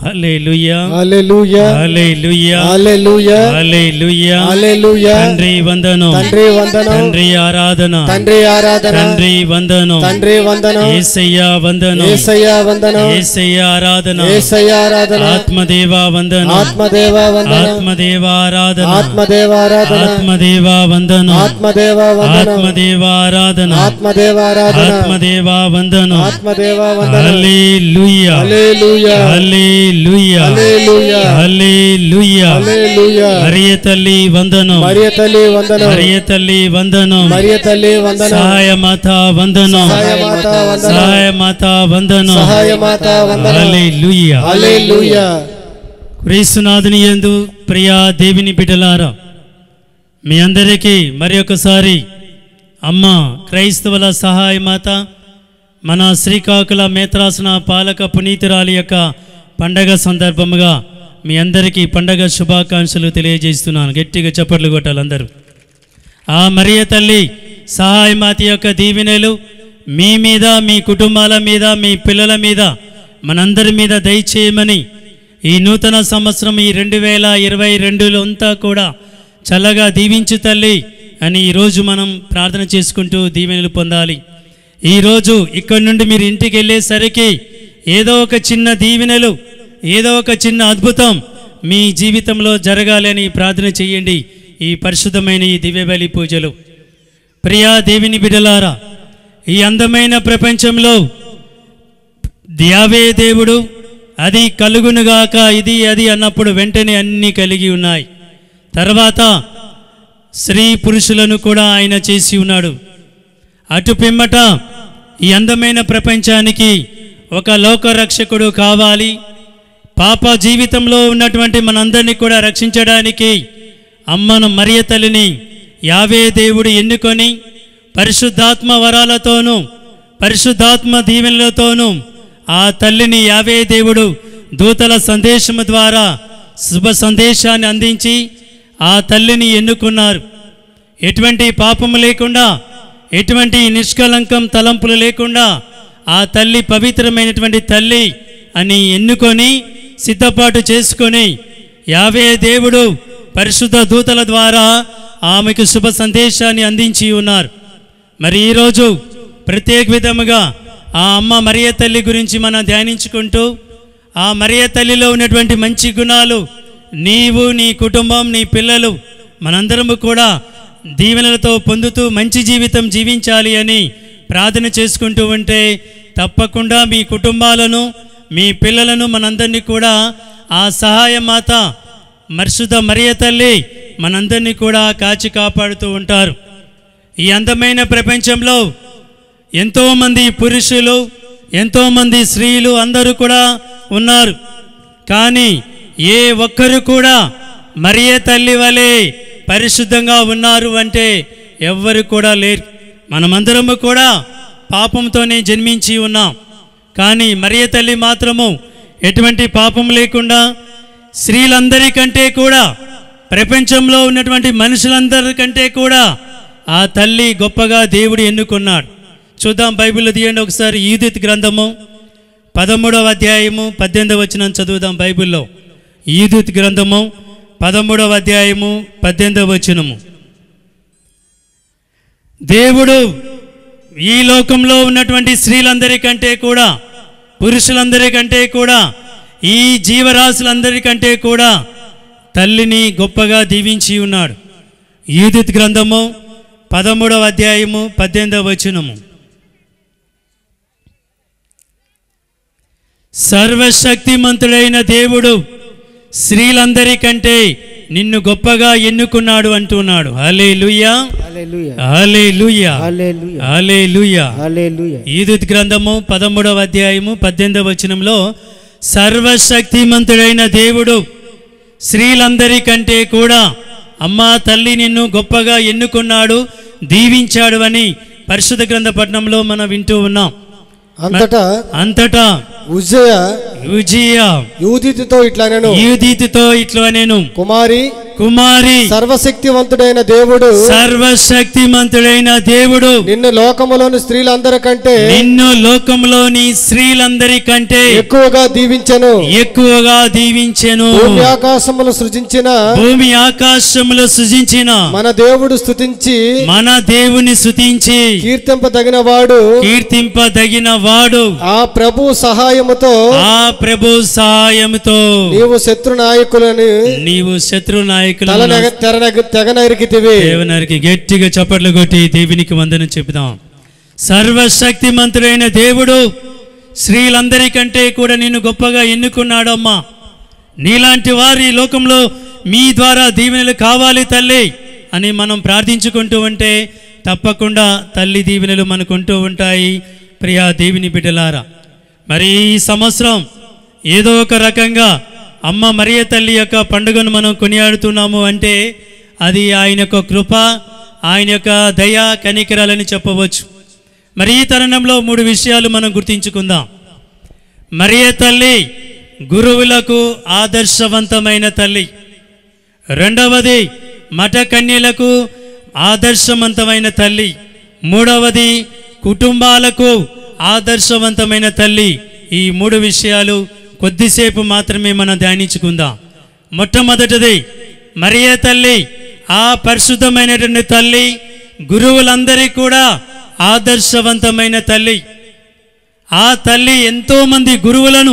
హల్లెలూయా హల్లెలూయా హల్లెలూయా హల్లెలూయా హల్లెలూయా హల్లెలూయా తండ్రి వందనం తండ్రి వందనం తండ్రి ఆరాధన తండ్రి ఆరాధన తండ్రి వందనం తండ్రి వందనం ఏసయ్య వందనం ఏసయ్య వందనం ఏసయ్య ఆరాధన ఏసయ్య ఆరాధన ఆత్మదేవ వందనం ఆత్మదేవ వందనం ఆత్మదేవ ఆరాధన ఆత్మదేవ ఆరాధన ఆత్మదేవ వందనం ఆత్మదేవ వందనం ఆత్మదేవ ఆరాధన ఆత్మదేవ ఆరాధన ఆత్మదేవ వందనం ఆత్మదేవ వందనం హల్లెలూయా హల్లెలూయా హల్లెలూయా హల్లెలూయా హల్లెలూయా హల్లెలూయా మరియ తల్లి వందనం మరియ తల్లి వందనం మరియ తల్లి వందనం మరియ తల్లి వందనం సహాయ మాత వందనం సహాయ మాత వందనం సహాయ మాత వందనం సహాయ మాత వందనం హల్లెలూయా హల్లెలూయా క్రీస్తునాథుని యందు ప్రియా దేవిని బిడ్డలారా మీ అందరికీ మరి ఒకసారి అమ్మ క్రైస్తవుల సహాయ మాత మన శ్రీకాకుళ మేత్రాసన పాలక పునీతురాలి యొక్క పండగ సందర్భముగా మీ అందరికీ పండగ శుభాకాంక్షలు తెలియజేస్తున్నాను గట్టిగా చప్పట్లు కొట్టాలి అందరూ ఆ మరియ తల్లి సహాయమాత యొక్క దీవెనలు మీ మీద మీ కుటుంబాల మీద మీ పిల్లల మీద మనందరి మీద దయచేయమని ఈ నూతన సంవత్సరం ఈ రెండు వేల ఇరవై రెండులో అంతా కూడా చల్లగా దీవించు తల్లి అని ఈరోజు మనం ప్రార్థన చేసుకుంటూ దీవెనలు పొందాలి ఈరోజు ఇక్కడి నుండి మీరు ఇంటికి వెళ్ళేసరికి ఏదో ఒక చిన్న దీవెనలు ఏదో ఒక చిన్న అద్భుతం మీ జీవితంలో జరగాలి అని ప్రార్థన చేయండి ఈ పరిశుద్ధమైన ఈ దివ్యబలి పూజలు ప్రియా దేవిని బిడలారా ఈ అందమైన ప్రపంచంలో యావే దేవుడు అది కలుగునుగాక ఇది అది అన్నప్పుడు వెంటనే అన్నీ కలిగి ఉన్నాయి తర్వాత స్త్రీ పురుషులను కూడా ఆయన చేసి ఉన్నాడు అటు పిమ్మట ఈ అందమైన ప్రపంచానికి ఒక లోకరక్షకుడు కావాలి పాప జీవితంలో ఉన్నటువంటి మనందరినీ కూడా రక్షించడానికి అమ్మను మరియ తల్లిని యావే దేవుడు ఎన్నుకొని పరిశుద్ధాత్మ వరాలతోనూ పరిశుద్ధాత్మ దీవెనలతోనూ ఆ తల్లిని యావే దేవుడు దూతల సందేశము ద్వారా శుభ సందేశాన్ని అందించి ఆ తల్లిని ఎన్నుకున్నారు ఎటువంటి పాపము లేకుండా ఎటువంటి నిష్కలంకం తలంపులు లేకుండా ఆ తల్లి పవిత్రమైనటువంటి తల్లి అని ఎన్నుకొని సిద్ధపాటు చేసుకొని యావే దేవుడు పరిశుద్ధ దూతల ద్వారా ఆమెకు శుభ సందేశాన్ని అందించి ఉన్నారు మరి ఈరోజు ప్రత్యేక విధముగా ఆ అమ్మ మరియ తల్లి గురించి మనం ధ్యానించుకుంటూ ఆ మరియ తల్లిలో ఉన్నటువంటి మంచి గుణాలు నీవు నీ కుటుంబం నీ పిల్లలు మనందరము కూడా దీవెనలతో పొందుతూ మంచి జీవితం జీవించాలి అని ప్రార్థన చేసుకుంటూ ఉంటే తప్పకుండా మీ కుటుంబాలను మీ పిల్లలను మనందరినీ కూడా ఆ సహాయ మాత మర్షుద మరియ తల్లి మనందరినీ కూడా కాచి కాపాడుతూ ఉంటారు ఈ అందమైన ప్రపంచంలో ఎంతోమంది పురుషులు ఎంతోమంది స్త్రీలు అందరూ కూడా ఉన్నారు కానీ ఏ ఒక్కరు కూడా మరియ తల్లి వలె పరిశుద్ధంగా ఉన్నారు అంటే ఎవ్వరు కూడా లేరు మనమందరము కూడా పాపంతోనే జన్మించి ఉన్నాం కానీ మరియ తల్లి మాత్రము ఎటువంటి పాపం లేకుండా స్త్రీలందరికంటే కూడా ప్రపంచంలో ఉన్నటువంటి మనుషులందరికంటే కూడా ఆ తల్లి గొప్పగా దేవుడు ఎన్నుకున్నాడు చూద్దాం బైబిల్లో తీయండి ఒకసారి ఈదిత్ గ్రంథము పదమూడవ అధ్యాయము పద్దెనిమిదవ వచనం చదువుదాం బైబిల్లో ఈదిత్ గ్రంథము పదమూడవ అధ్యాయము పద్దెనిమిదవ వచనము దేవుడు ఈ లోకంలో ఉన్నటువంటి స్త్రీలందరికంటే కూడా పురుషులందరికంటే కూడా ఈ జీవరాశులందరికంటే కూడా తల్లిని గొప్పగా దీవించి ఉన్నాడు ఈదిత్ గ్రంథము పదమూడవ అధ్యాయము పద్దెనిమిదవ వచనము సర్వశక్తిమంతుడైన దేవుడు స్త్రీలందరికంటే నిన్ను గొప్పగా ఎన్నుకున్నాడు అంటున్నాడు హలే లుయ్యా హల్లెలూయా హలే లుయ్యా హల్లెలూయా హలే లుయ్యా హల్లెలూయా ఈదుత్ గ్రంథము పదమూడవ అధ్యాయము పద్దెనిమిదవ వచనంలో సర్వశక్తిమంతుడైన దేవుడు స్త్రీలందరికంటే కూడా అమ్మా తల్లి నిన్ను గొప్పగా ఎన్నుకున్నాడు దీవించాడు అని పరిశుద్ధ గ్రంథ పట్టణంలో మనం వింటూ ఉన్నాం అంతటా అంతటా ఉజ్జయ యుజియా యూదితితో ఇట్లా నేను యూదీతితో ఇట్లా నేను కుమారి కుమారి సర్వశక్తివంతుడైన దేవుడు సర్వశక్తిమంతుడైన దేవుడు నిన్ను లోకములోని స్త్రీలందరికంటే నిన్ను లోకంలోని స్త్రీలందరికంటే ఎక్కువగా దీవించెను ఎక్కువగా దీవించెను భూమి ఆకాశములు సృజించిన భూమి ఆకాశములో సృజించిన మన దేవుడు స్తుతించి మన దేవుని స్తుతించి కీర్తింపదగిన వాడు కీర్తింపదగిన వాడు ఆ ప్రభు సహాయముతో ఆ ప్రభు సహాయముతో నీవు శత్రు నాయకులను నీవు శత్రు తల నాయకులను నెగ తెర నెగ తెగ నరికితివి దేవునికి గట్టిగా చప్పట్లు కొట్టి దేవునికి వందనం చెబుదాం సర్వశక్తిమంతుడైన దేవుడు స్త్రీలందరికంటే కూడా నిన్ను గొప్పగా ఎన్నుకున్నాడమ్మా నీలాంటి వారి ఈ లోకంలో మీ ద్వారా దీవెనలు కావాలి తల్లి అని మనం ప్రార్థించుకుంటూ ఉంటే తప్పకుండా తల్లి దీవెనలు మనకుంటూ ఉంటాయి ప్రియా దేవుని బిడ్డలారా మరి ఈ సంవత్సరం ఏదో ఒక రకంగా అమ్మ మరియ తల్లి యొక్క పండుగను మనం కొనియాడుతున్నాము అంటే అది ఆయన యొక్క కృప ఆయన యొక్క దయ కనికరాలని చెప్పవచ్చు మరి ఈ తరుణంలో మూడు విషయాలు మనం గుర్తించుకుందాం మరియ తల్లి గురువులకు ఆదర్శవంతమైన తల్లి రెండవది మఠ కన్యలకు ఆదర్శవంతమైన తల్లి మూడవది కుటుంబాలకు ఆదర్శవంతమైన తల్లి ఈ మూడు విషయాలు కొద్దిసేపు మాత్రమే మనం ధ్యానించుకుందాం మొట్టమొదటిది మరియే తల్లి ఆ పరిశుద్ధమైనటువంటి తల్లి గురువులందరికీ కూడా ఆదర్శవంతమైన తల్లి ఆ తల్లి ఎంతోమంది గురువులను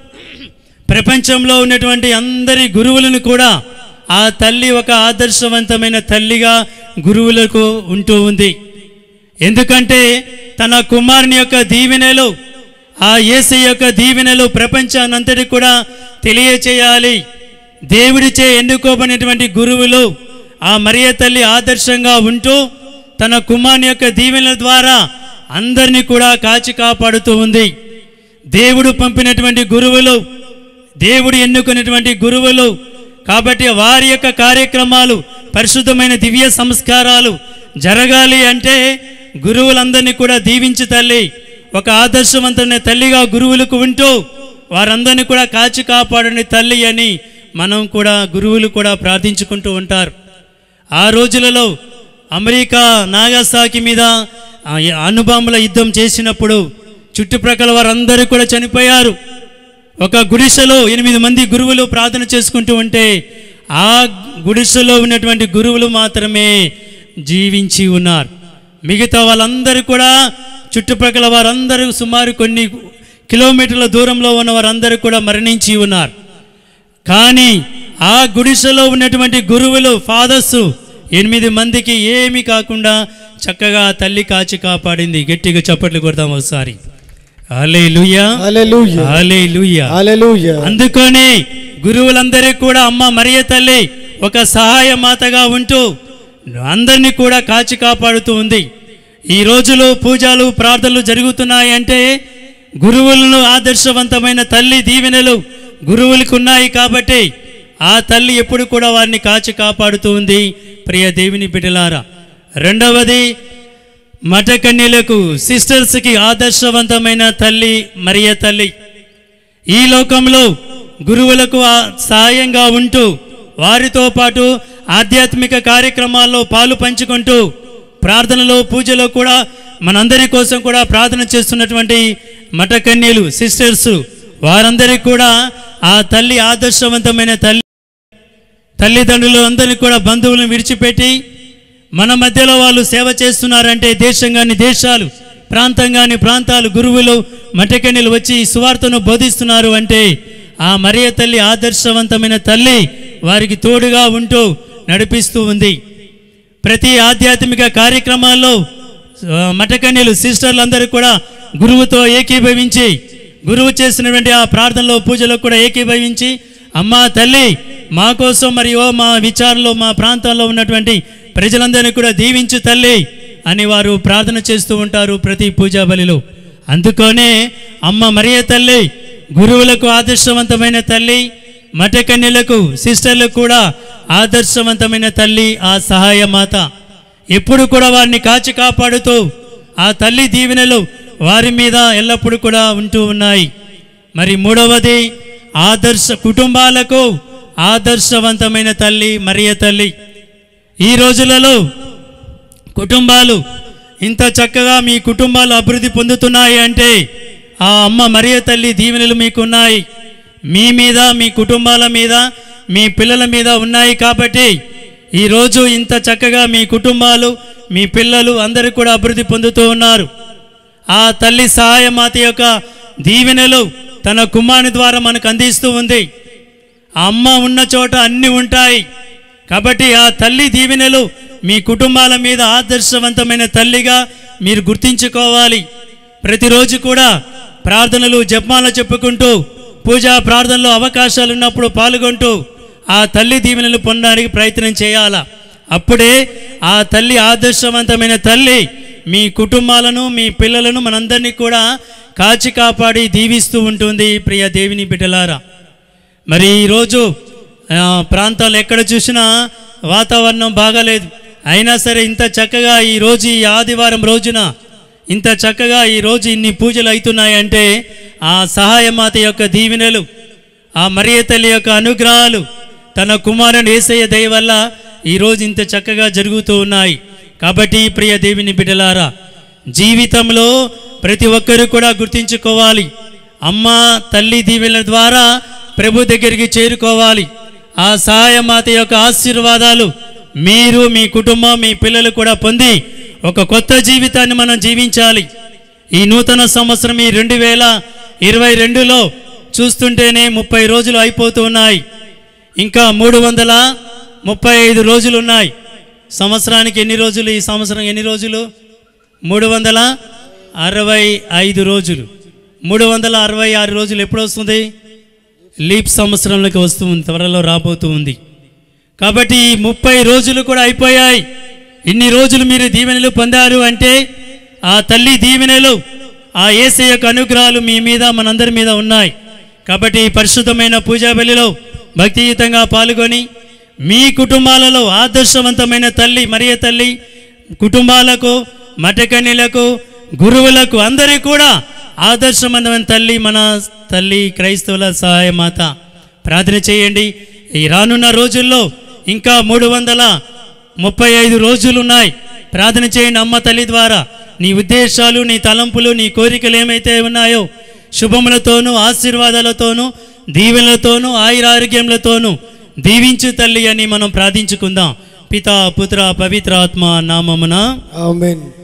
ప్రపంచంలో ఉన్నటువంటి అందరి గురువులను కూడా ఆ తల్లి ఒక ఆదర్శవంతమైన తల్లిగా గురువులకు ఉంటూ ఉంది ఎందుకంటే తన కుమారుని యొక్క దీవెనలు ఆ యేసు యొక్క దీవెనలు ప్రపంచానంతటి కూడా తెలియచేయాలి దేవుడిచే ఎన్నుకోబడినటువంటి గురువులు ఆ మరియ తల్లి ఆదర్శంగా ఉంటూ తన కుమారుని యొక్క దీవెనల ద్వారా అందరినీ కూడా కాచి కాపాడుతూ ఉంది దేవుడు పంపినటువంటి గురువులు దేవుడు ఎన్నుకున్నటువంటి గురువులు కాబట్టి వారి యొక్క కార్యక్రమాలు పరిశుద్ధమైన దివ్య సంస్కారాలు జరగాలి అంటే గురువులందరినీ కూడా దీవించి తల్లి ఒక ఆదర్శవంతమైన తల్లిగా గురువులకు ఉంటూ వారందరినీ కూడా కాచి కాపాడని తల్లి అని మనం కూడా గురువులు కూడా ప్రార్థించుకుంటూ ఉంటారు ఆ రోజులలో అమెరికా నాగసాకి మీద ఆ అణుబాంబుల యుద్ధం చేసినప్పుడు చుట్టుప్రక్కల వారందరూ కూడా చనిపోయారు ఒక గుడిసెలో ఎనిమిది మంది గురువులు ప్రార్థన చేసుకుంటూ ఉంటే ఆ గుడిసెలో ఉన్నటువంటి గురువులు మాత్రమే జీవించి ఉన్నారు మిగతా వాళ్ళందరూ కూడా చుట్టుప్రక్కల వారందరూ సుమారు కొన్ని కిలోమీటర్ల దూరంలో ఉన్న వారందరూ కూడా మరణించి ఉన్నారు కానీ ఆ గుడిసెలో ఉన్నటువంటి గురువులు ఫాదర్స్ ఎనిమిది మందికి ఏమీ కాకుండా చక్కగా ఆ తల్లి కాచి కాపాడింది గట్టిగా చప్పట్లు కొడదాం ఒకసారి అలే లుయ్యా హల్లెలూయా అలే లుయ్యా హల్లెలూయా అందుకని గురువులందరికీ కూడా అమ్మ మరియ తల్లి ఒక సహాయ మాతగా ఉంటూ అందరినీ కూడా కాచి కాపాడుతూ ఉంది ఈ రోజులో పూజలు ప్రార్థనలు జరుగుతున్నాయి అంటే గురువులను ఆదర్శవంతమైన తల్లి దీవెనలు గురువులకు ఉన్నాయి కాబట్టి ఆ తల్లి ఎప్పుడు కూడా వారిని కాచి కాపాడుతూ ఉంది ప్రియ దేవుని బిడ్డలారా రెండవది మఠకన్యలకు సిస్టర్స్కి ఆదర్శవంతమైన తల్లి మరియ తల్లి ఈ లోకంలో గురువులకు ఆ సహాయంగా ఉంటూ వారితో పాటు ఆధ్యాత్మిక కార్యక్రమాల్లో పాలు పంచుకుంటూ ప్రార్థనలో పూజలో కూడా మనందరి కోసం కూడా ప్రార్థన చేస్తున్నటువంటి మఠకన్యలు సిస్టర్స్ వారందరికీ కూడా ఆ తల్లి ఆదర్శవంతమైన తల్లి తల్లిదండ్రులు అందరినీ కూడా బంధువులను విడిచిపెట్టి మన మధ్యలో వాళ్ళు సేవ చేస్తున్నారంటే దేశం కాని దేశాలు ప్రాంతం కాని ప్రాంతాలు గురువులు మటకెన్నెలు వచ్చి ఈ సువార్తను బోధిస్తున్నారు అంటే ఆ మరియ తల్లి ఆదర్శవంతమైన తల్లి వారికి తోడుగా ఉంటూ నడిపిస్తూ ఉంది ప్రతి ఆధ్యాత్మిక కార్యక్రమాల్లో ఆ, మఠకన్యలు సిస్టర్లు అందరూ కూడా గురువుతో ఏకీభవించి గురువు చేసినటువంటి ఆ ప్రార్థనలో పూజలో కూడా ఏకీభవించి అమ్మా తల్లి మా కోసం మరియు మా విచారంలో మా ప్రాంతాల్లో ఉన్నటువంటి ప్రజలందరినీ కూడా దీవించు తల్లి అని వారు ప్రార్థన చేస్తూ ఉంటారు ప్రతి పూజా బలిలో అందుకనే అమ్మ మరియ తల్లి గురువులకు ఆదర్శవంతమైన తల్లి మఠకన్యలకు సిస్టర్లకు కూడా ఆదర్శవంతమైన తల్లి ఆ సహాయ మాత ఎప్పుడు కూడా వారిని కాచి కాపాడుతూ ఆ తల్లి దీవెనలు వారి మీద ఎల్లప్పుడూ కూడా ఉంటూ ఉన్నాయి మరి మూడవది ఆదర్శ కుటుంబాలకు ఆదర్శవంతమైన తల్లి మరియ తల్లి ఈ రోజులలో కుటుంబాలు ఇంత చక్కగా మీ కుటుంబాలు అభివృద్ధి పొందుతున్నాయి అంటే ఆ అమ్మ మరియ తల్లి దీవెనలు మీకున్నాయి మీ మీద మీ కుటుంబాల మీద మీ పిల్లల మీద ఉన్నాయి కాబట్టి ఈరోజు ఇంత చక్కగా మీ కుటుంబాలు మీ పిల్లలు అందరూ కూడా అభివృద్ధి పొందుతూ ఉన్నారు ఆ తల్లి సహాయమాత యొక్క దీవెనలు తన కుమారుని ద్వారా మనకు అందిస్తూ ఉంది ఆ అమ్మ ఉన్న చోట అన్నీ ఉంటాయి కాబట్టి ఆ తల్లి దీవెనలు మీ కుటుంబాల మీద ఆదర్శవంతమైన తల్లిగా మీరు గుర్తించుకోవాలి ప్రతిరోజు కూడా ప్రార్థనలు జపమాల చెప్పుకుంటూ పూజా ప్రార్థనలో అవకాశాలు ఉన్నప్పుడు పాల్గొంటూ ఆ తల్లి దీవెనలు పొందడానికి ప్రయత్నం చేయాలా అప్పుడే ఆ తల్లి ఆదర్శవంతమైన తల్లి మీ కుటుంబాలను మీ పిల్లలను మనందరినీ కూడా కాచి కాపాడి దీవిస్తూ ఉంటుంది ప్రియ దేవిని బిడ్డలారా మరి ఈరోజు ఆ, ప్రాంతాలు ఎక్కడ చూసినా వాతావరణం బాగాలేదు అయినా సరే ఇంత చక్కగా ఈ రోజు ఈ ఆదివారం రోజున ఇంత చక్కగా ఈ రోజు ఇన్ని పూజలు అవుతున్నాయంటే ఆ సహాయమాత యొక్క దీవెనలు ఆ మరియ తల్లి యొక్క అనుగ్రహాలు తన కుమారుని ఏసయ్య దయ వల్ల ఈరోజు ఇంత చక్కగా జరుగుతూ ఉన్నాయి కాబట్టి ప్రియ దేవిని బిడ్డలారా జీవితంలో ప్రతి ఒక్కరూ కూడా గుర్తించుకోవాలి అమ్మ తల్లి దీవెనల ద్వారా ప్రభు దగ్గరికి చేరుకోవాలి ఆ సహాయమాత యొక్క ఆశీర్వాదాలు మీరు మీ కుటుంబం మీ పిల్లలు కూడా పొంది ఒక కొత్త జీవితాన్ని మనం జీవించాలి ఈ నూతన సంవత్సరం ఈ రెండు వేల ఇరవై రెండులో చూస్తుంటేనే ముప్పై రోజులు అయిపోతూ ఉన్నాయి ఇంకా మూడు వందల ముప్పై ఐదు రోజులు ఉన్నాయి సంవత్సరానికి ఎన్ని రోజులు ఈ సంవత్సరం ఎన్ని రోజులు మూడు వందల అరవై ఐదు రోజులు మూడు వందల అరవై ఆరు రోజులు ఎప్పుడు వస్తుంది లీప్ సంవత్సరంలోకి వస్తుంది త్వరలో రాబోతూ ఉంది కాబట్టి ఈ ముప్పై రోజులు కూడా అయిపోయాయి ఇన్ని రోజులు మీరు దీవెనలు పొందారు అంటే ఆ తల్లి దీవెనలు ఆ ఏసే యొక్క అనుగ్రహాలు మీ మీద మనందరి మీద ఉన్నాయి కాబట్టి ఈ పరిశుద్ధమైన పూజా బలిలో భక్తియుతంగా పాల్గొని మీ కుటుంబాలలో ఆదర్శవంతమైన తల్లి మరియ తల్లి కుటుంబాలకు మటకన్యలకు గురువులకు అందరికీ కూడా ఆదర్శవంతమైన తల్లి మన తల్లి క్రైస్తవుల సహాయమాత ప్రార్థన చేయండి ఈ రానున్న రోజుల్లో ఇంకా మూడు వందల ముప్పై ఐదు రోజులు ఉన్నాయి ప్రార్థన చేయండి అమ్మ తల్లి ద్వారా నీ ఉద్దేశాలు నీ తలంపులు నీ కోరికలు ఏమైతే ఉన్నాయో శుభములతోనూ ఆశీర్వాదాలతోనూ దీవెనలతోనూ ఆయురారోగ్యములతోనూ దీవించు తల్లి అని మనం ప్రార్థించుకుందాం పితా పుత్ర పవిత్ర ఆత్మ నామమున ఆమెన్